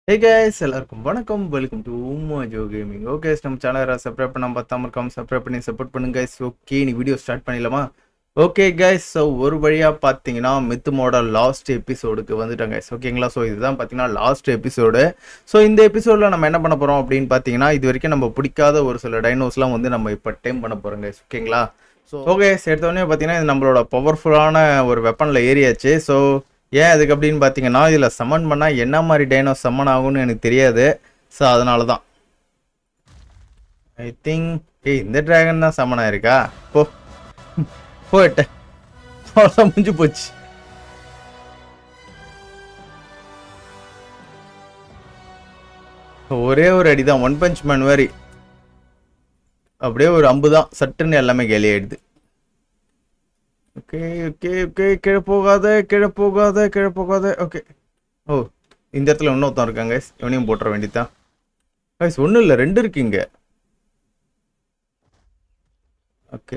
ஹே guys எல்லாருக்கும் வணக்கம் welcome to Uma Jo gaming okay நம்ம சேனலை சப்ஸ்கிரைப் பண்ணாம பார்த்தாம இருக்காம சப்ஸ்கிரைப் பண்ணி சப்போர்ட் பண்ணுங்க guys ஓகே நீ வீடியோ ஸ்டார்ட் பண்ணிடலாமா ஓகே கைஸ் ஸோ ஒரு வழியாக பார்த்தீங்கன்னா மித்துமோட லாஸ்ட் எபிசோடுக்கு வந்துட்டாங்க guys ஓகேங்களா ஸோ இதுதான் பார்த்தீங்கன்னா லாஸ்ட் எபிசோடு ஸோ இந்த எபிசோடில் நம்ம என்ன பண்ண போகிறோம் அப்படின்னு பார்த்தீங்கன்னா இது வரைக்கும் நம்ம பிடிக்காத ஒரு சில டைனோஸ்லாம் வந்து நம்ம இப்போ டைம் பண்ண போகிறோம் guys ஓகேங்களா ஸோ ஓகே எடுத்தோடனே பார்த்தீங்கன்னா இது நம்மளோட பவர்ஃபுல்லான ஒரு வெப்பனில் ஏறியாச்சு ஸோ ஏன் அதுக்கு அப்படின்னு பார்த்தீங்கன்னா இதில் சம்மன் பண்ணால் என்ன மாதிரி டைனோ சம்மன் ஆகும்னு எனக்கு தெரியாது ஸோ அதனால தான் ஐ திங்க் ஏய் இந்த டிராகன் தான் சம்மன் ஆயிருக்கா போ போயிட்டேன் அவ்வளோதான் முடிஞ்சு போச்சு ஒரே ஒரு அடி தான் ஒன் பஞ்ச் மேன் மாதிரி அப்படியே ஒரு அம்பு தான் சட்டுன்னு எல்லாமே கேலி ஆயிடுது ஓகே ஓகே ஓகே கீழே போகாத கீழே போகாத கீழே போகாத ஓகே ஓ இந்த இடத்துல இன்னொருத்தன் இருக்காங்க இவனையும் போட்டுற வேண்டியதான் கைஸ் ஒன்றும் இல்லை ரெண்டு இருக்குங்க ஓகே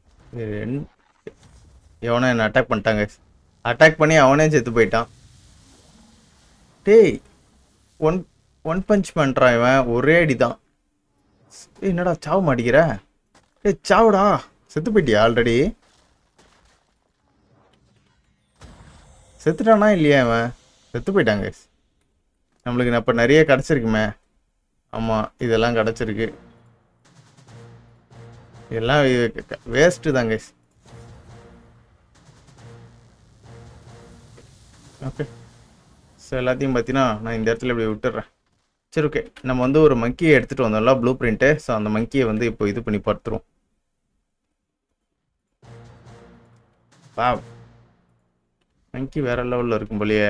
எவனோ என்ன அட்டாக் பண்ணிட்டாங்க அட்டாக் பண்ணி அவனே செத்து போயிட்டான் டேய் ஒன் ஒன் பஞ்ச் பண்ணுறான் இவன் ஒரே அடி தான் என்னடா சாவு மாட்டேங்கிற ஏய் சாவுடா செத்து போயிட்டியா ஆல்ரெடி செத்துட்டானா இல்லையா அவன் செத்து போயிட்டாங்க நம்மளுக்கு அப்போ நிறைய கிடச்சிருக்குமே ஆமாம் இதெல்லாம் கிடச்சிருக்கு இதெல்லாம் வேஸ்ட்டு தாங்க ஓகே ஸோ எல்லாத்தையும் பார்த்தீங்கன்னா நான் இந்த இடத்துல இப்படி விட்டுறேன் சரி ஓகே நம்ம வந்து ஒரு மங்கியை எடுத்துகிட்டு வந்தோம்ல ப்ளூ பிரிண்ட்டு ஸோ அந்த மங்கியை வந்து இப்போ இது பண்ணி பார்த்துருவோம் வா மங்கி வேற லெவலில் இருக்கும் போலயே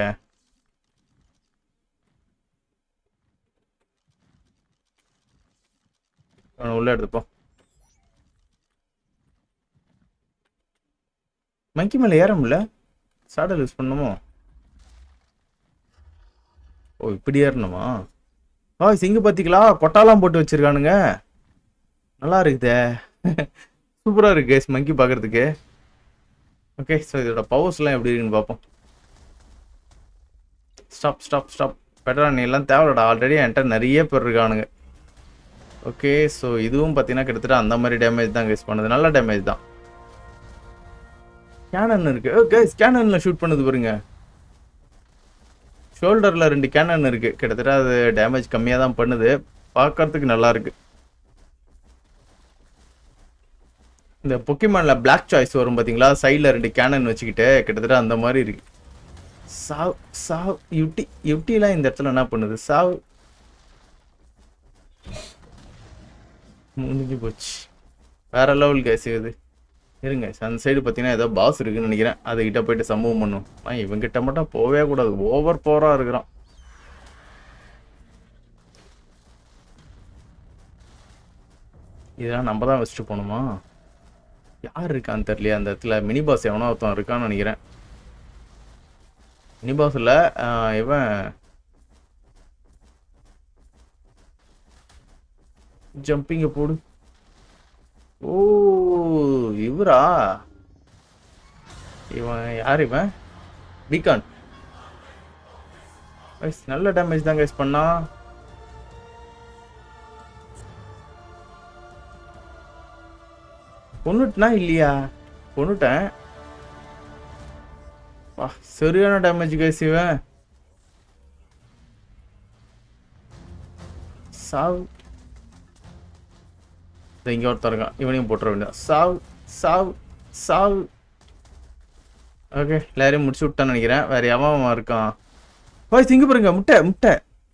அவனை உள்ள எடுத்துப்போம் மங்கி மேலே ஏற முடியல சாடல் யூஸ் பண்ணணுமோ ஓ இப்படி ஏறணுமா ஆ சிங்கு பார்த்தீங்களா கொட்டாலாம் போட்டு வச்சிருக்கானுங்க நல்லா இருக்குதே சூப்பராக இருக்கு கேஸ் மங்கி பார்க்கறதுக்கு ஓகே ஸோ இதோட பவர்ஸ்லாம் எப்படி இருக்குன்னு பார்ப்போம் ஸ்டாப் ஸ்டாப் ஸ்டாப் பெட்டரா நீ எல்லாம் தேவைடா ஆல்ரெடி என்கிட்ட நிறைய பேர் இருக்கானுங்க ஓகே ஸோ இதுவும் பார்த்தீங்கன்னா கிட்டத்தட்ட அந்த மாதிரி டேமேஜ் தான் கேஸ் பண்ணுது நல்ல டேமேஜ் தான் கேனன் இருக்கு ஓகே கேனனில் ஷூட் பண்ணுது பாருங்க ஷோல்டரில் ரெண்டு கேனன் இருக்கு கிட்டத்தட்ட அது டேமேஜ் கம்மியாக தான் பண்ணுது பார்க்கறதுக்கு நல்லா இருக்கு இந்த பொக்கிமானில் பிளாக் சாய்ஸ் வரும் பார்த்தீங்களா சைடில் ரெண்டு கேனன் வச்சுக்கிட்டு கிட்டத்தட்ட அந்த மாதிரி இருக்கு சாவ் சாவ் யுட்டி யுட்டிலாம் இந்த இடத்துல என்ன பண்ணுது சாவ் முடிஞ்சு போச்சு வேற லெவல் கேஸ் இது இருங்க அந்த சைடு பார்த்தீங்கன்னா ஏதோ பாஸ் இருக்குன்னு நினைக்கிறேன் அதுகிட்ட போயிட்டு சம்பவம் பண்ணும் ஆனால் இவங்கிட்ட மட்டும் போவே கூடாது ஓவர் போரா இருக்கிறான் இதெல்லாம் நம்ம தான் வச்சுட்டு போகணுமா யார் இருக்கான்னு தெரியலையே அந்த இடத்துல மினி பாஸ் எவனோ ஒருத்தன் இருக்கான்னு நினைக்கிறேன் மினி பாஸ் இல்லை இவன் ஜம்பிங்க போடு ஓ இவரா இவன் யார் இவன் பீகான் நல்ல டேமேஜ் தான் கைஸ் பண்ணா கொண்டுட்டனா இல்லையா கொண்டுட்டேன் வா சரியான டேமேஜ் கைஸ் இவன் சாவ் இங்க ஒருத்தர் இருக்கான் இவனையும் போட்டுற வேண்டியது சாவ் சாவ் சாவ் ஓகே எல்லாரையும் முடிச்சு விட்டான்னு நினைக்கிறேன் வேற எவன் இருக்கான் ஓய் திங்க பாருங்க முட்டை முட்டை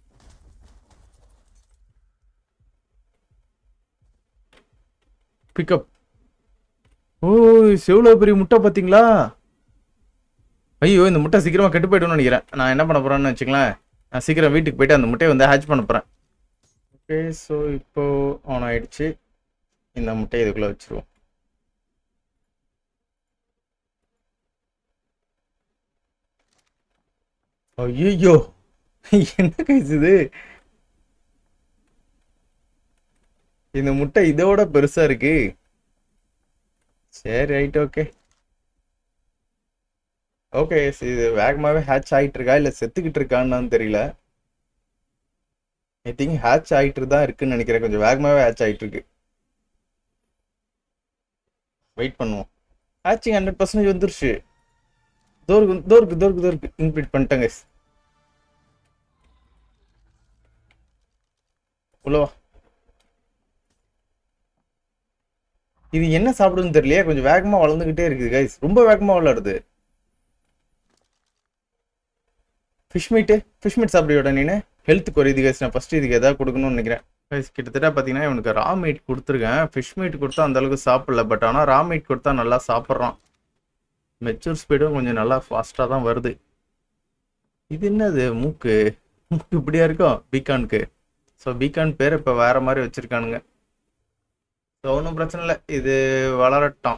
பிக்கப் ஓ செவ்வளோ பெரிய முட்டை பார்த்தீங்களா ஐயோ இந்த முட்டை சீக்கிரமா கெட்டு போய்டும்னு நினைக்கிறேன் நான் என்ன பண்ண போறேன்னு வச்சுங்களேன் நான் சீக்கிரம் வீட்டுக்கு போயிட்டு அந்த முட்டையை வந்து ஹேட்ச் பண்ண போறேன் ஓகே ஸோ இப்போ ஆன் ஆயிடுச்சு இந்த முட்டையை இதுக்குள்ள வச்சிருவோம் ஐயோ என்ன கைஸ் இது இந்த முட்டை இதோட பெருசா இருக்கு சரி ரைட் ஓகே ஓகே இது வேகமாவே ஹேட்ச் ஆகிட்டு இருக்கா இல்லை செத்துக்கிட்டு இருக்கான்னு தெரியல ஐ திங்க் ஹேட்ச் ஆயிட்டு தான் இருக்குன்னு நினைக்கிறேன் கொஞ்சம் வேகமாகவே ஹேட்ச் ஆயிட்டு இருக்கு வெயிட் பண்ணுவோம் ஹேட்சிங் ஹண்ட்ரட் பர்சன்டேஜ் வந்துருச்சு தோருக்கு தோருக்கு தோருக்கு தோருக்கு இன்க்ளூட் பண்ணிட்டேங்க உள்ளவா இது என்ன சாப்பிடுன்னு தெரியலையே கொஞ்சம் வேகமா வளர்ந்துகிட்டே இருக்குது கைஸ் ரொம்ப வேகமா வளருது ஃபிஷ் மீட்டு ஃபிஷ் மீட் சாப்பிடுவோட நீனு ஹெல்த் குறையுது கைஸ் நான் ஃபர்ஸ்ட் இதுக்கு எதாவது கொடுக்கணும்னு நினைக்கிறேன் கைஸ் கிட்டத்தட்ட பார்த்தீங்கன்னா இவனுக்கு ரா மீட் கொடுத்துருக்கேன் ஃபிஷ் மீட் கொடுத்தா அந்த அளவுக்கு சாப்பிடல பட் ஆனால் ரா மீட் கொடுத்தா நல்லா சாப்பிட்றான் மெச்சூர் ஸ்பீடும் கொஞ்சம் நல்லா ஃபாஸ்ட்டாக தான் வருது இது என்னது மூக்கு மூக்கு இப்படியா இருக்கும் பீகானுக்கு ஸோ பீகான் பேர் இப்போ வேற மாதிரி வச்சிருக்கானுங்க ஸோ ஒன்றும் பிரச்சனை இல்லை இது வளரட்டும்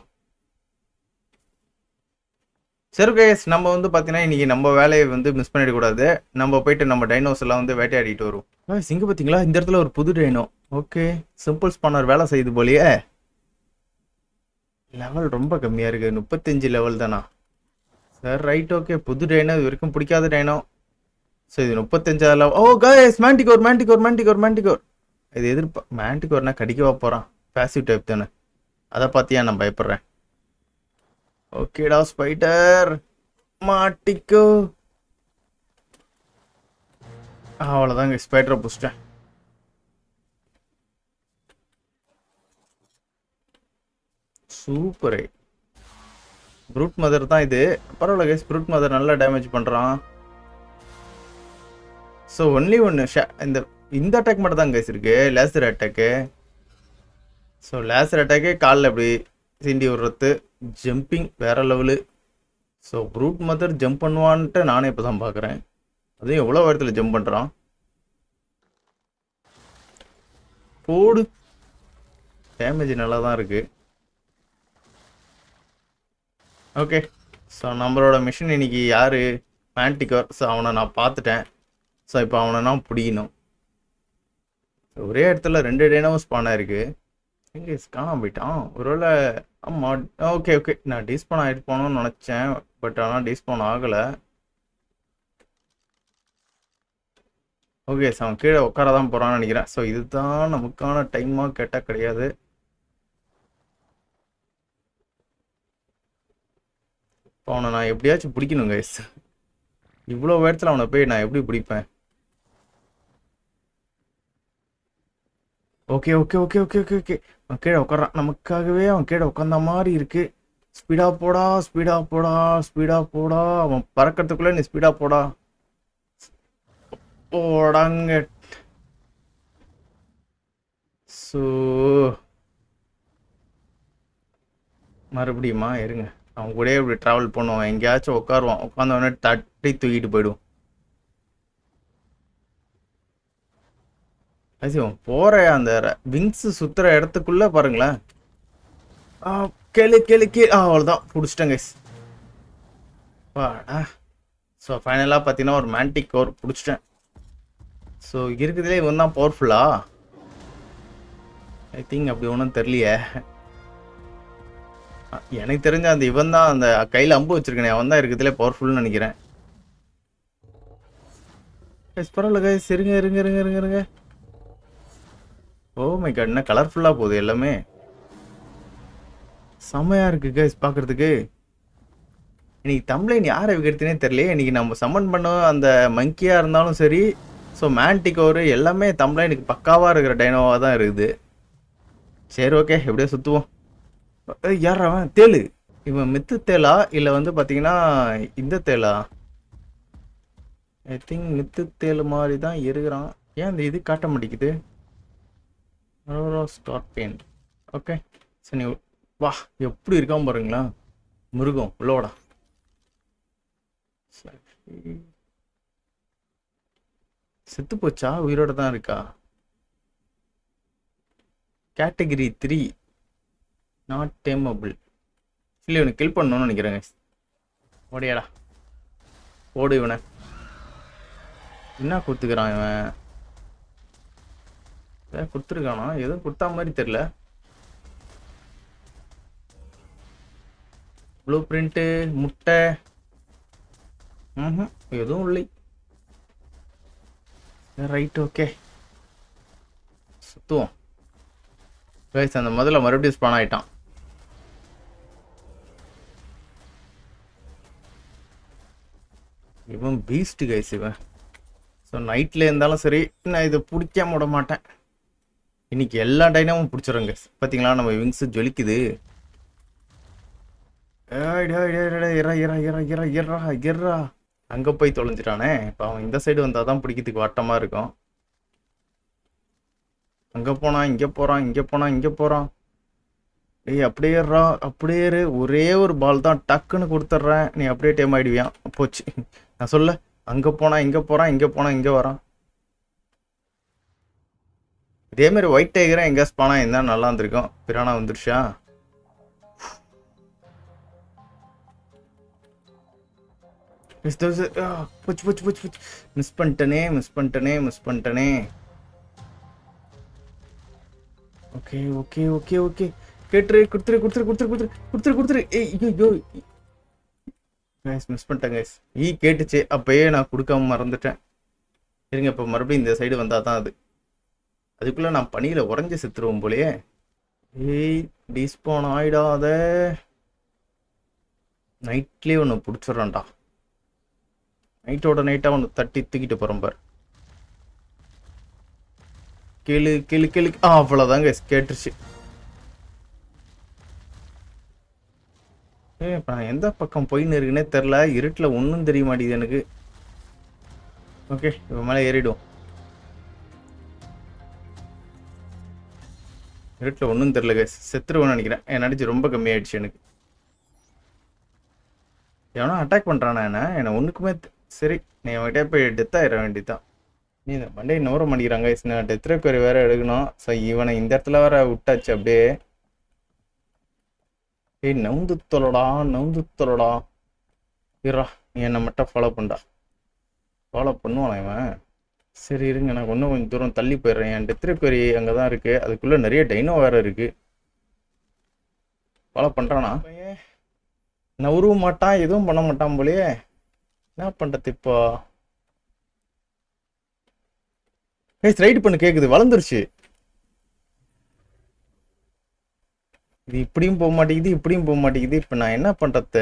சரி கேஸ் நம்ம வந்து பார்த்தீங்கன்னா இன்னைக்கு நம்ம வேலையை வந்து மிஸ் பண்ணிடக்கூடாது நம்ம போயிட்டு நம்ம டைனோஸ் எல்லாம் வந்து வேட்டையாடிட்டு வருவோம் Guys, இங்க பார்த்தீங்களா இந்த இடத்துல ஒரு புது டைனோ ஓகே சிம்பிள் ஸ்பானர் வேலை செய்யுது போலயே லெவல் ரொம்ப கம்மியா இருக்கு முப்பத்தஞ்சு லெவல் தானா சார் ரைட் ஓகே புது டைனோ இது வரைக்கும் பிடிக்காத டைனோ ஸோ இது முப்பத்தஞ்சாவது level oh guys manticore manticore manticore manticore இது எதிர்ப்பா மேண்டிகோர்னா கடிக்கவா போகிறான் பேசிவ் டைப் தானே அதை பார்த்தியா நான் பயப்படுறேன் ஓகேடா ஸ்பைடர் மாட்டிக்கோ அவ்வளோதாங்க ஸ்பைடரை புடிச்சிட்டேன் சூப்பரு ப்ரூட் மதர் தான் இது பரவாயில்ல கைஸ் ப்ரூட் மதர் நல்லா டேமேஜ் பண்ணுறான் ஸோ ஒன்லி ஒன்று இந்த இந்த அட்டாக் மட்டும் தான் கைஸ் இருக்கு லேசர் அட்டாக்கு ஸோ லேசர் அட்டாக்கே காலில் இப்படி சீண்டி விடுறது ஜம்பிங் வேற level so brood mother jump பண்ணுவான்ட்டு நானே இப்போ தான் பார்க்குறேன் அதுவும் எவ்வளோ இடத்துல ஜம்ப் பண்ணுறான் போடு டேமேஜ் நல்லா தான் இருக்கு ஓகே ஸோ நம்மளோட மிஷின் இன்னைக்கு யார் மேண்டிகர் ஸோ அவனை நான் பார்த்துட்டேன் ஸோ இப்போ அவனை நான் பிடிக்கணும் ஒரே இடத்துல ரெண்டு டேனாவும் ஸ்பான் ஆயிருக்கு எங்கே காணாம போயிட்டான் ஒருவேளை ஆமாம் ஓகே ஓகே நான் டிஸ்பான் ஆகிட்டு போகணும்னு நினச்சேன் பட் ஆனால் டிஸ்பான் ஆகலை ஓகே அவன் கீழே உட்கார தான் போகிறான்னு நினைக்கிறேன் ஸோ இதுதான் நமக்கான டைமாக கேட்டால் கிடையாது இப்போ அவனை நான் எப்படியாச்சும் பிடிக்கணும் கைஸ் இவ்வளோ இடத்துல அவனை போய் நான் எப்படி பிடிப்பேன் okay okay okay okay okay okay அவன் கீழே உட்காரான் நமக்காகவே அவன் கீழே உட்காந்த மாதிரி இருக்கு ஸ்பீடா போடா ஸ்பீடா போடா ஸ்பீடா போடா அவன் பறக்கிறதுக்குள்ள நீ ஸ்பீடா போடா போடாங்க ஸோ மறுபடியுமா இருங்க அவன் கூடயே இப்படி ட்ராவல் பண்ணுவான் எங்கேயாச்சும் உட்காருவான் உட்காந்தவொடனே தட்டி தூக்கிட்டு போயிடுவோம் அவன் போற அந்த விங்ஸ் சுத்துற இடத்துக்குள்ள பாருங்களேன் ஆ, கேளு கேளு கே ஆ, அவ்வளவுதான் பிடிச்சிட்டேன் கைஸ் வாடா ஸோ ஃபைனலாக பார்த்தீங்கன்னா ஒரு மேண்டிக் கோர் பிடிச்சிட்டேன் ஸோ இருக்கிறதுலே இவன் தான் பவர்ஃபுல்லா ஐ திங்க் அப்படி ஒன்றும் தெரியலையே அ, எனக்கு தெரிஞ்ச அந்த இவன் தான் அந்த கையில் அம்பு வச்சிருக்கனே அவன் தான் இருக்கிறதுலே பவர்ஃபுல்னு நினைக்கிறேன் கைஸ் பரவாயில்ல கைஸ் இருங்க இருங்க இருங்க இருங்க இருங்க ஓ மை காட் என்ன கலர்ஃபுல்லாக போகுது எல்லாமே செம்மையா இருக்கு கைஸ் பார்க்கறதுக்கு இன்னைக்கு தம்ப்ளைன் யாரை விற்கிறதுனே தெரியல இன்னைக்கு நம்ம சம்மன் பண்ண அந்த மங்கியா இருந்தாலும் சரி ஸோ மேண்டிகோரு எல்லாமே தம்ப்ளைனுக்கு பக்காவா இருக்கிற டைனோவாக தான் இருக்குது சரி ஓகே எப்படியோ சுற்றுவோம் யார் அவன் தேளு இவன் மித்து தேளா இல்லை வந்து பார்த்தீங்கன்னா இந்த தேளா ஐ திங்க் மித்து தேளு மாதிரி தான் இருக்கிறான் ஏன் இந்த இது காட்ட மாட்டேங்குது ஸ்கார்பியன் ஓகே சரி நீ வா எப்படி இருக்கான் பாருங்களா மிருகம் உள்ளோடா சரி. செத்து போச்சா உயிரோட தான் இருக்கா கேட்டகரி த்ரீ நாட் டேமபிள் இல்லை இவனை கில் பண்ணணும்னு நினைக்கிறேங்க ஓடியாடா ஓடு இவனை என்ன கொடுத்துக்கிறான் இவன் ஏதாவது கொடுத்துருக்கானா எதுவும் கொடுத்தா மாதிரி தெரியல ப்ளூ பிரிண்ட்டு முட்டை ம் எதுவும் இல்லை ரைட் ஓகே சுத்துவோம் கைஸ் அந்த முதல்ல மறுபடியும் ஸ்பான் ஆயிட்டான் இவன் பீஸ்ட் கைஸ் இவன் ஸோ நைட்டில் இருந்தாலும் சரி நான் இதை பிடிக்காம விட மாட்டேன் இன்னைக்கு எல்லா டைனாமும் பிடிச்சிடும் கைஸ் பார்த்தீங்களா நம்ம விங்ஸ் ஜொலிக்குது ஏய் டேய் டேய் டேய் டேய், இறா இறா இறா இறா இறா இறா அங்கே போய் தொலைஞ்சிட்டானே இப்போ அவன் இந்த சைடு வந்தால் தான் பிடிக்கிறதுக்கு வட்டமாக இருக்கும் அங்கே போனான் இங்கே போகிறான் இங்கே போனான் இங்கே போகிறான் டேய் அப்படியே ஏறுறா அப்படியே ஏறு ஒரே ஒரு பால் தான் டக்குன்னு கொடுத்துட்றேன் நீ அப்படியே டைம் ஆயிடுவியான் போச்சு நான் சொல்ல அங்கே போனா இங்கே போகிறான் இங்கே போனா இங்கே வரான் இதே மாதிரி ஒயிட் டைகரை எங்கே ஸ்பானா இருந்தால் நல்லா இருந்திருக்கும் பிரானா வந்துருச்சா மிஸ் தோஸ் போச்சு போச்சு போச்சு போச்சு மிஸ் பண்ணிட்டனே மிஸ் பண்ணிட்டனே மிஸ் பண்ணிட்டனே ஓகே ஓகே ஓகே ஓகே கேட்டுரு கொடுத்துரு கொடுத்துரு கொடுத்துரு கொடுத்துரு கொடுத்துரு கொடுத்துரு ஏய் ஐயோ கைஸ் மிஸ் பண்ணிட்டேன் கைஸ் ஈ கேட்டுச்சு அப்பயே நான் கொடுக்காம மறந்துட்டேன் இருங்க இப்போ மறுபடியும் இந்த சைடு வந்தால் தான் அது அதுக்குள்ளே நான் பனியில் உறைஞ்சி செத்துருவோம் போலயே ஏய் டிஸ்போன் ஆயிடாத நைட்லேயே ஒன்று பிடிச்சிட்றான்டா நைட்டோட நைட்டாக ஒன்று தட்டி தூக்கிட்டு போகிறோம் பார் கேளு கேளு கேளு ஆ அவ்வளோதாங்க கேட்டுருச்சு ஏ இப்போ நான் எந்த பக்கம் போயின்னு இருக்குன்னே தெரில இருட்டில் ஒன்றும் தெரிய மாட்டேங்குது எனக்கு ஓகே இப்போ மேலே ஏறிடுவோம் இருட்டில் ஒன்றும் தெரில கேஸ் செத்துருவேன்னு நினைக்கிறேன் என் அடிச்சு ரொம்ப கம்மியாயிடுச்சு எனக்கு எவனோ அட்டாக் பண்ணுறானா என்ன என்னை ஒன்றுக்குமே தெ- சரி நீ அவன்கிட்ட போய் டெத் ஆயிட வேண்டியதுதான் நீ இந்த மண்டே நூற மாட்டேங்கிறாங்க நான் டெத் ரெக்கவரி வேற எடுக்கணும் ஸோ இவனை இந்த இடத்துல வேற விட்டாச்சு அப்படியே ஏய் நவுந்து தொலடா நவுந்து தொலடா இருடா நீ என்னை மட்டும் ஃபாலோ பண்ணடா ஃபாலோ பண்ணுவானா இவன் சரி இருங்க நான் இன்னும் கொஞ்சம் தூரம் தள்ளி போயிடுறேன் என் டெத் ரெக்கவரி அங்கே தான் இருக்குது அதுக்குள்ளே நிறைய டைனோ வேற இருக்குது ஃபாலோ பண்ணுறானா நவரவும் மாட்டான் எதுவும் பண்ண மாட்டான் போலயே என்ன பண்ணுறது இப்போ ஏய் ரைடு பண்ணு கேக்குது வளர்ந்துருச்சு இது இப்படியும் போக மாட்டேங்குது இப்படியும் போக மாட்டேங்குது இப்போ நான் என்ன பண்றது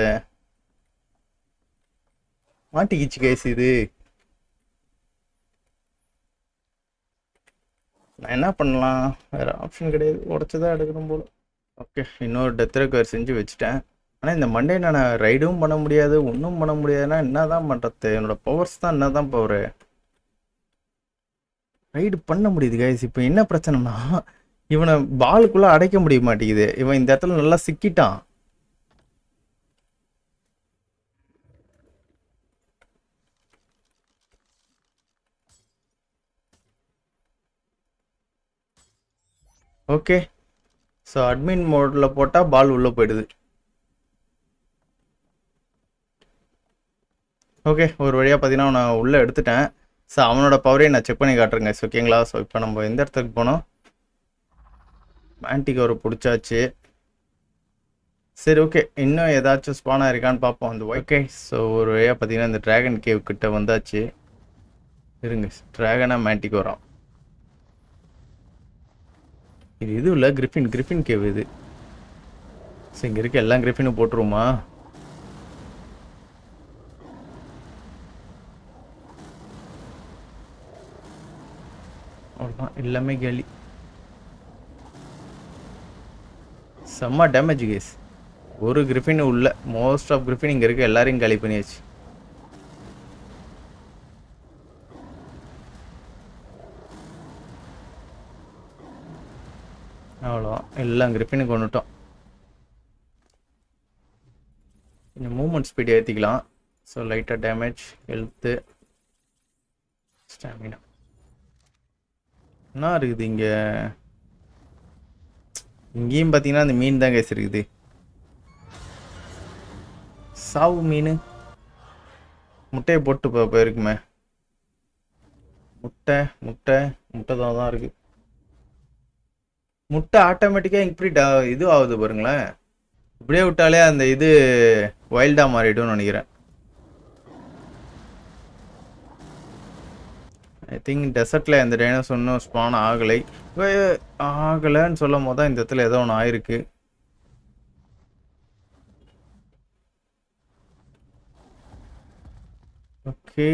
மாட்டிக்கிச்சு கேஸ் இது நான் என்ன பண்ணலாம் வேற ஆப்ஷன் கிடையாது உடச்சதான் எடுக்கணும் போல ஓகே இன்னொரு டெத் ரெக்கவர் செஞ்சு வச்சுட்டேன் ஆனால் இந்த மண்டே நான் ரைடும் பண்ண முடியாது ஒன்றும் பண்ண முடியாதுன்னா என்ன தான் பண்ணுறது என்னோட பவர்ஸ் தான் என்ன தான் பவரு ரைடு பண்ண முடியுது கைஸ் இப்போ என்ன பிரச்சனைனா இவனை பாலுக்குள்ள அடைக்க முடிய மாட்டேங்குது இவன் இந்த இடத்துல நல்லா சிக்கிட்டான் ஓகே ஸோ அட்மின் மோடில் போட்டால் பால் உள்ளே போயிடுது ஓகே ஒரு வழியாக பார்த்தீங்கன்னா நான் உள்ளே எடுத்துட்டேன் ஸோ அவனோட பவரையும் நான் செக் பண்ணி காட்டுறேங்க ஸோ ஓகேங்களா ஸோ இப்போ நம்ம எந்த இடத்துக்கு போனோம் மேண்டிகோரை பிடிச்சாச்சு சரி ஓகே இன்னும் ஏதாச்சும் ஸ்பானாக இருக்கான்னு பார்ப்போம் அந்த ஓகே ஸோ ஒரு வழியாக பார்த்தீங்கன்னா இந்த டிராகன் கேவ் கிட்ட வந்தாச்சு இருங்க டிராகனா மேண்டிகோரா இது இது இல்லை கிரிஃபின் கிரிஃபின் கேவ் இது ஸோ இங்கே இருக்க எல்லா கிரிஃபினும் போட்டுருவோமா அவ்வளோதான் எல்லாமே கேலி செம்ம டேமேஜ் கேஸ் ஒரு கிரிஃபின் உள்ள மோஸ்ட் ஆஃப் கிரிஃபின் இங்கே இருக்க எல்லாரையும் காலி பண்ணியாச்சு அவ்வளோதான் எல்லாம் கிரிஃபினும் கொண்டுட்டோம் கொஞ்சம் மூமெண்ட் ஸ்பீட் ஏற்றிக்கலாம் ஸோ லைட்டாக டேமேஜ் ஹெல்த்து ஸ்டாமினா என்ன இருக்குது இங்கே இங்கேயும் பார்த்தீங்கன்னா அந்த மீன் தான் கேஸ் இருக்குது சாவு மீன் முட்டையை போட்டு போ போயிருக்குமே முட்டை முட்டை முட்டை தான் தான் இருக்கு முட்டை ஆட்டோமேட்டிக்காக இப்படி ட- இது ஆகுது பாருங்களேன் இப்படியே விட்டாலே அந்த இது வைல்டாக மாறிடும்னு நினைக்கிறேன் ஐ திங்க் டெசர்ட்டில் எந்த டைனோஸ் ஒன்றும் ஸ்பான் ஆகலை வே- ஆகலைன்னு சொல்லும் போது தான் இந்த இடத்துல ஏதோ ஒன்று ஆயிருக்கு ஓகே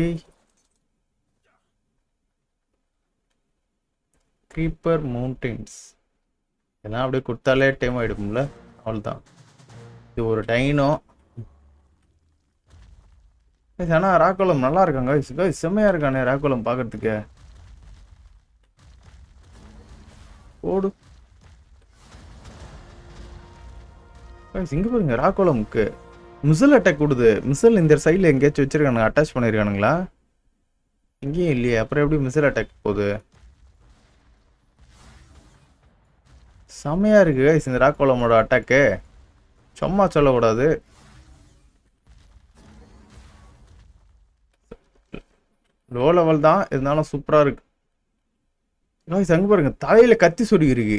க்ரீப்பர் மவுண்டன்ஸ் இதெல்லாம் அப்படியே கொடுத்தாலே டைம் ஆகிடும்ல அவ்வளோதான் இது ஒரு டைனோ ஆனால் ராக்கோலம் நல்லா இருக்காங்க guys, செம்மையா இருக்கானே ராக்கோலம் பார்க்கறதுக்கு ஓடு Guys, இங்க பாருங்க ராக்கோலமுக்கு மிசல் அட்டாக் கொடுது மிசல் இந்த சைடில் எங்கேயாச்சும் வச்சிருக்கானுங்க அட்டாச் பண்ணியிருக்கானுங்களா இங்கேயும் இல்லையே அப்புறம் எப்படி மிசல் அட்டாக் போகுது செம்மையா இருக்கு guys, இந்த ராக்கோலமோட அட்டாக்கு சும்மா சொல்லக்கூடாது லோ லெவல் தான் இருந்தாலும் சூப்பரா இருக்கு guys, அங்க பாருங்க தலையில கத்தி சொடி இருக்கு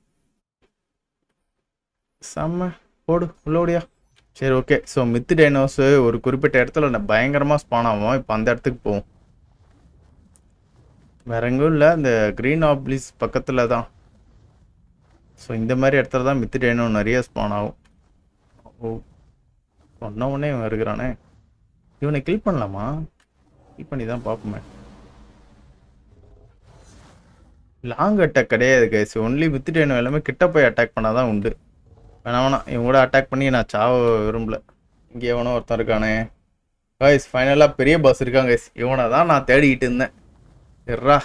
செம்ம போடு உள்ள ஓடியா சரி ஓகே ஸோ மித்து டைனோஸ் ஒரு குறிப்பிட்ட இடத்துல நான் பயங்கரமாக ஸ்பான் ஆகும் இப்போ அந்த இடத்துக்கு போவோம் வேற எங்கும் இல்லை இந்த க்ரீன் ஆப்ளிஸ் பக்கத்தில் தான் ஸோ இந்த மாதிரி இடத்துல தான் மித்து டைனோ நிறைய ஸ்பான் ஆகும் ஓ சொன்ன உடனே இவன் இருக்கிறானே இவனை கில் பண்ணலாமா கில் பண்ணி தான் பார்ப்போமே லாங் அட்டாக் கிடையாது கைஸ் ஒன்லி வித்து டைனோ எல்லாமே கிட்ட போய் அட்டாக் பண்ணாதான் உண்டு வேணாம் வேணாம் இவன் கூட அட்டாக் பண்ணி நான் சாவ விரும்பல இங்கே எவனோ ஒருத்தன் இருக்கானே கைஸ் ஃபைனலாக பெரிய பாஸ் இருக்கான் கைஸ் இவனை தான் நான் தேடிக்கிட்டு இருந்தேன் எர்ரா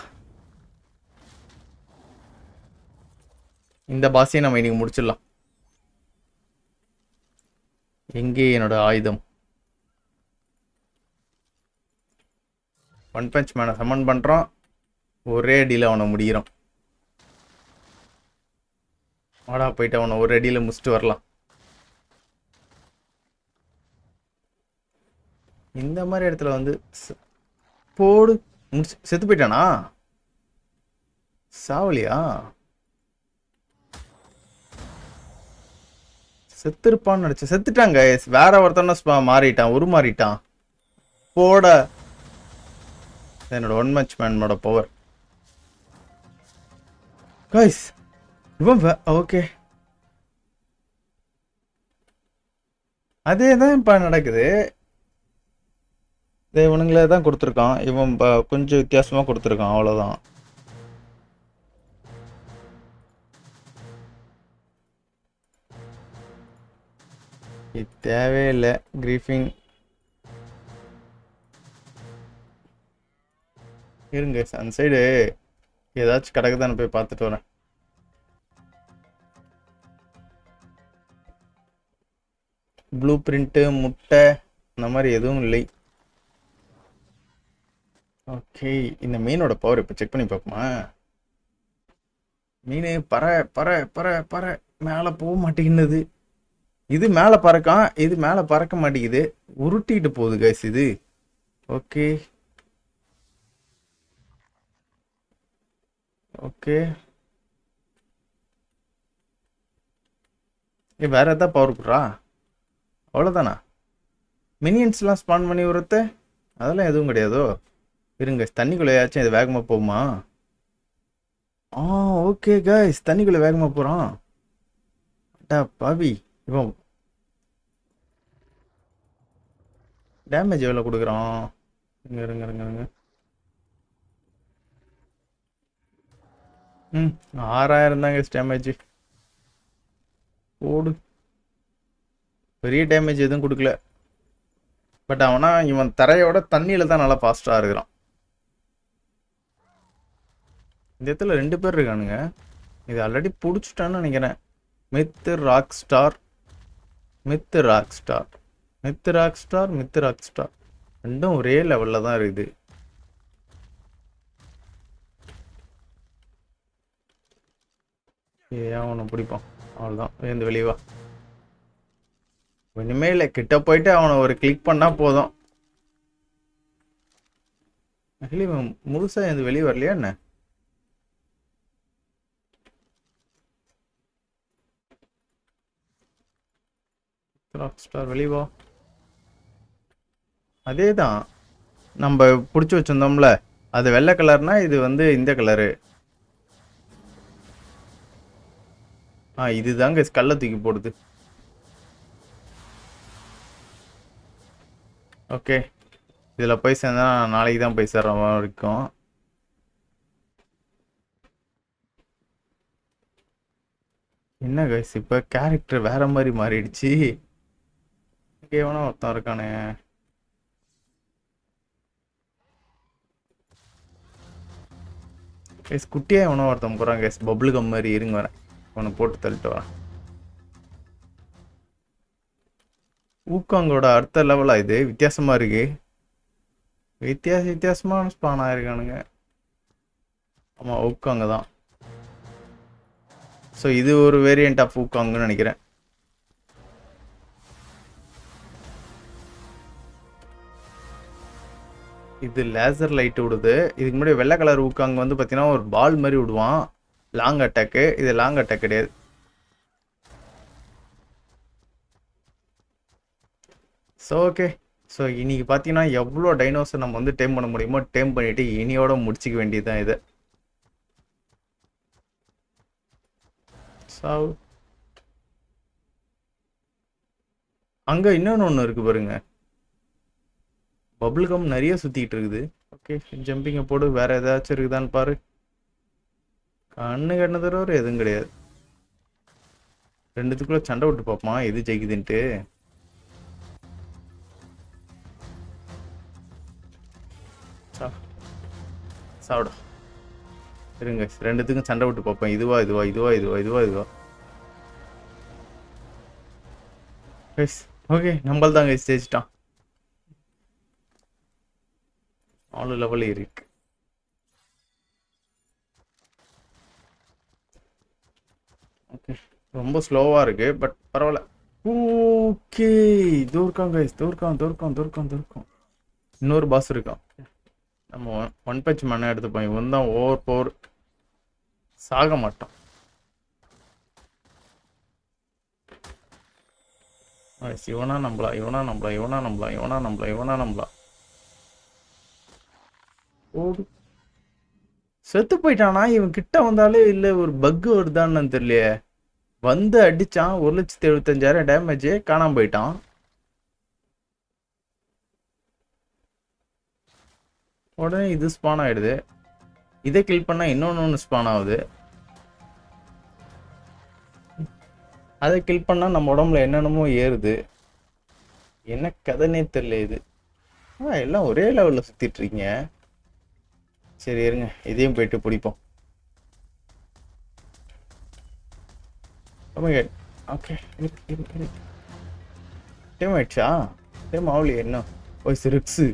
இந்த பாஸையும் நம்ம இன்னைக்கு முடிச்சிடலாம் எங்கே என்னோட ஆயுதம் ஒன் பஞ்ச் மேனை சமன் பண்ணுறோம் ஒரே அடியில் அவனை முடிகிறோம் வாடா போயிட்டு அவனை ஒரு அடியில் முடிச்சுட்டு வரலாம் இந்த மாதிரி இடத்துல வந்து ச- போடு முடிச்சு செத்து போயிட்டானா சாவலியா செத்துருப்பான்னு நினைச்சேன் செத்துட்டாங்க வேற ஒருத்தன மாறிட்டான் உருமாறிட்டான் போட என்னோட ஒன் மச் மேனோட பவர் கைஸ் இவன் ஓகே அதே தான் இப்போ நடக்குது இதே இவனுங்களே தான் கொடுத்துருக்கான் இவன் ப- கொஞ்சம் வித்தியாசமாக கொடுத்துருக்கான் அவ்வளோதான் இது தேவையில்லை கிரீஃபிங் இருங்க அந்த சைடு ஏதாச்சும் கிடக்குதான்னு போய் பார்த்துட்டு வரேன் ப்ளூ பிரிண்ட்டு முட்டை அந்த மாதிரி எதுவும் இல்லை ஓகே இந்த மீனோட பவர் இப்போ செக் பண்ணி பார்ப்போமா மீன் பற பற பற பற மேலே போக மாட்டேங்குது இது மேலே பறக்கான் இது மேலே பறக்க மாட்டேங்குது உருட்டிட்டு போகுது கைஸ் இது ஓகே ஓகே ஏ வேற எதாவது பவர் கொடுறா அவ்வளோதானா மினியன்ஸ்லாம் ஸ்பான் பண்ணி விடுறத அதெல்லாம் எதுவும் கிடையாதோ இருங்க தண்ணிக்குள்ளேயாச்சும் இது வேகமாக போகுமா ஆ ஓகே கைஸ் தண்ணிக்குள்ளே வேகமாக போகிறான் அட்டா பாவி இவன் டேமேஜ் எவ்வளோ கொடுக்குறான் இருங்க இருங்க இருங்க இருங்க ம் ஆறாயிரம் தாங்க டேமேஜ் ஓடு பெரிய டேமேஜ் எதுவும் கொடுக்கல பட் அவனா இவன் தரையோட தண்ணியில தான் நல்லா ஃபாஸ்ட்டாக இருக்கிறான் இந்த இடத்துல ரெண்டு பேர் இருக்கானுங்க இது ஆல்ரெடி பிடிச்சிட்டான்னு நினைக்கிறேன் Mithu rock star Mithu rock star Mithu rock star Mithu rock star ரெண்டும் ஒரே லெவலில் தான் இருக்குது ஏன் அவனை பிடிப்பான் அவ்வளோதான் இந்த வெளியே வா ஒன்றுமே இல்லை கிட்ட போயிட்டு அவனை ஒரு கிளிக் பண்ணா போதும் ஆக்சுவலி இவன் முழுசா இந்த வெளியே வரலையா என்ன ராக் ஸ்டார் வெளியே வா அதே தான் நம்ம பிடிச்சி வச்சிருந்தோம்ல அது வெள்ளை கலர்னா இது வந்து இந்த கலரு ஆ இதுதாங்க கல்லை தூக்கி போடுது ஓகே இதில் போய் சேர்ந்தா நாளைக்கு தான் போய் சேர்ற மாதிரி இருக்கும் என்ன கைஸ் இப்போ கேரக்டர் வேற மாதிரி மாறிடுச்சு இங்கே எவனோ ஒருத்தன் இருக்கானே கைஸ் குட்டியாக எவனோ ஒருத்தன் போகிறான் கைஸ் பபுள் கம் மாதிரி இருங்க வரேன் அவனை போட்டு தள்ளிட்டு வரேன் ஊக்காங்கோட அடுத்த லெவலா இது வித்தியாசமா இருக்கு வித்தியாச வித்தியாசமான ஸ்பான் ஆயிருக்கானுங்க ஆமா ஊக்காங்க தான் ஸோ இது ஒரு வேரியண்ட் ஆஃப் ஊக்காங்கன்னு நினைக்கிறேன் இது லேசர் லைட் விடுது இதுக்கு முன்னாடி வெள்ளை கலர் ஊக்காங்க வந்து பார்த்தீங்கன்னா ஒரு பால் மாதிரி விடுவான் லாங் அட்டாக்கு இது லாங் அட்டாக் கிடையாது ஸோ ஓகே ஸோ இன்னைக்கு பார்த்தீங்கன்னா எவ்வளோ டைனோசர் நம்ம வந்து டேம் பண்ண முடியுமோ டேம் பண்ணிட்டு இனியோட முடிச்சிக்க வேண்டியதுதான் இது ஸோ அங்கே இன்னொன்று ஒன்று இருக்கு பாருங்க பபுள் கம் நிறைய சுற்றிக்கிட்டு இருக்குது ஓகே ஜம்பிங்கை போடு வேற ஏதாச்சும் இருக்குதான்னு பாரு கண்ணு கண்ணு தவிர எதுவும் கிடையாது ரெண்டுத்துக்குள்ள சண்டை விட்டு பார்ப்போமா எது ஜெயிக்குதுன்ட்டு சா சாப்பிடு இருங்க ரெண்டுத்துக்கும் சண்டை விட்டு பார்ப்பேன் இதுவா இதுவா இதுவா இதுவா இதுவா இதுவா கைஸ் ஓகே நம்மள் தான் கைஸ் ஜெயிச்சிட்டான் நாலு லெவல் இருக்கு ஓகே ரொம்ப ஸ்லோவாக இருக்கு பட் பரவாயில்ல ஓகே தூர்க்கான் கைஸ் தூர்க்கான் தூர்க்கான் தூர்க்கான் தூர்க்கான் இன்னொரு பாஸ் இருக்கான் நம்ம ஒன் பச் மண்ணை எடுத்துப்போம் இவன் தான் ஓவர் போர் சாக மாட்டான் Guys, இவனா நம்பலாம் இவனா நம்பலாம் இவனா நம்பலாம் இவனா நம்பலாம் இவனா நம்பலாம் ஓடு செத்து போயிட்டானா இவன் கிட்ட வந்தாலே இல்ல ஒரு பக் வருதான்னு தெரியலையே வந்து அடிச்சான் ஒரு லட்சத்தி எழுபத்தஞ்சாயிரம் டேமேஜ் காணாம போயிட்டான் உடனே இது ஸ்பான் ஆயிடுது இதை கில் பண்ணா இன்னொன்னு ஒன்று ஸ்பான் ஆகுது அதை கில் பண்ணா நம்ம உடம்புல என்னென்னமோ ஏறுது என்ன கதைனே தெரியல இது ஆ எல்லாம் ஒரே லெவலில் சுத்திட்டு இருக்கீங்க சரி இருங்க இதையும் போயிட்டு பிடிப்போம் ஓகே டைம் ஆயிடுச்சா டைம் ஆகலையே என்ன ஓய் சிரிக்ஸு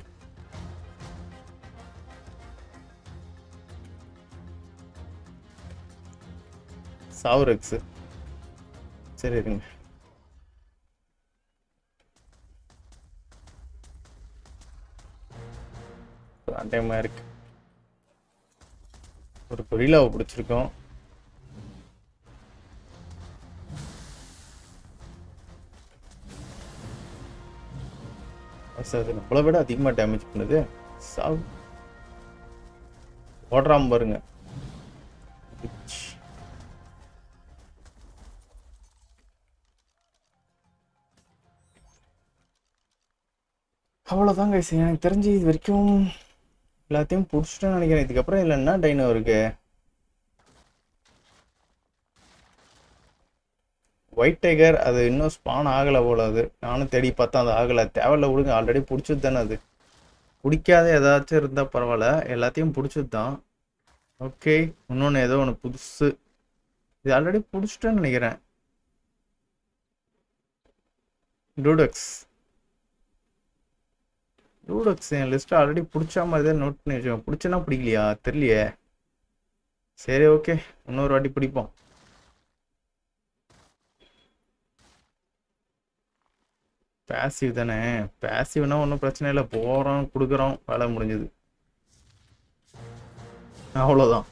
சாவுரெக்ஸு சரி இருங்க டைமாக இருக்கு ஒரு கொரிலாவை பிடிச்சிருக்கோம் சார் அது நம்மளை விட அதிகமாக டேமேஜ் பண்ணுது சாவு ஓடுறாம பாருங்க இச். அவ்வளோதாங்க எனக்கு தெரிஞ்சு இது வரைக்கும் எல்லாத்தையும் பிடிச்சிட்டேன்னு நினைக்கிறேன் இதுக்கப்புறம் இதில் என்ன டைனோ இருக்கு ஒயிட் டைகர் அது இன்னும் ஸ்பான் ஆகலை போல அது நானும் தேடி பார்த்தா அது ஆகலை தேவையில்ல விடுங்க ஆல்ரெடி பிடிச்சது தானே அது பிடிக்காத ஏதாச்சும் இருந்தால் பரவாயில்ல எல்லாத்தையும் பிடிச்சது தான் ஓகே இன்னொன்று ஏதோ ஒன்று புதுசு இது ஆல்ரெடி பிடிச்சிட்டேன்னு நினைக்கிறேன் டூடக்ஸ் டூடக்ஸ் என் லிஸ்ட் ஆல்ரெடி பிடிச்ச மாதிரி தான் நோட் பண்ணி வச்சுக்கோங்க பிடிச்சனா பிடிக்கலையா தெரியலையே சரி ஓகே இன்னொரு வாட்டி பிடிப்போம் பேசிவ் தானே பேசிவ்னா ஒன்றும் பிரச்சனை இல்லை போகிறோம் கொடுக்குறோம் வேலை முடிஞ்சது அவ்வளோதான்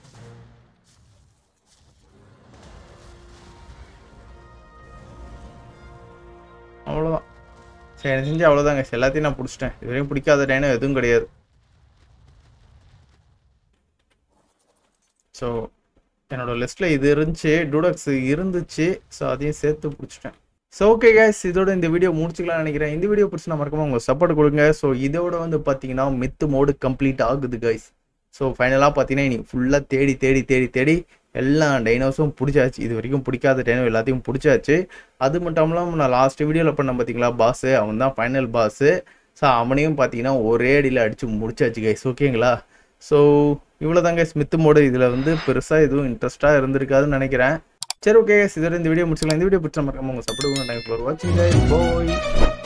அவ்வளோதான் சரி எனக்கு செஞ்சு அவ்வளோதாங்க எல்லாத்தையும் நான் பிடிச்சிட்டேன் இது வரைக்கும் பிடிக்காத டைனோ எதுவும் கிடையாது ஸோ என்னோட லிஸ்ட்டில் இது இருந்துச்சு டூடக்ஸ் இருந்துச்சு ஸோ அதையும் சேர்த்து பிடிச்சிட்டேன் ஸோ ஓகே கைஸ் இதோட இந்த வீடியோ முடிச்சுக்கலாம்னு நினைக்கிறேன் இந்த வீடியோ பிடிச்சி மறக்காம உங்கள் சப்போர்ட் கொடுங்க ஸோ இதோட வந்து பார்த்தீங்கன்னா மித்து மோடு கம்ப்ளீட் ஆகுது கைஸ் ஸோ ஃபைனலாக பார்த்தீங்கன்னா இன்னைக்கு ஃபுல்லாக தேடி தேடி தேடி தேடி எல்லா டைனோஸும் பிடிச்சாச்சு இது வரைக்கும் பிடிக்காத டைனோ எல்லாத்தையும் பிடிச்சாச்சு அது மட்டும் இல்லாமல் நான் லாஸ்ட் வீடியோவில் பண்ண பார்த்தீங்களா பாஸு அவன் தான் ஃபைனல் பாஸு ஸோ அவனையும் பார்த்தீங்கன்னா ஒரே அடியில் அடித்து முடிச்சாச்சு கைஸ் ஓகேங்களா ஸோ இவ்வளோ தாங்க ஸ்மித்து மோடு இதில் வந்து பெருசாக எதுவும் இன்ட்ரெஸ்ட்டாக இருந்திருக்காதுன்னு நினைக்கிறேன் சரி ஓகே இதோட இந்த வீடியோ முடிச்சுக்கலாம் இந்த வீடியோ பிடிச்ச மறக்காம உங்கள் சப்போர்ட் தேங்க்ஸ் ஃபார் வாட்சிங் கைஸ் பாய்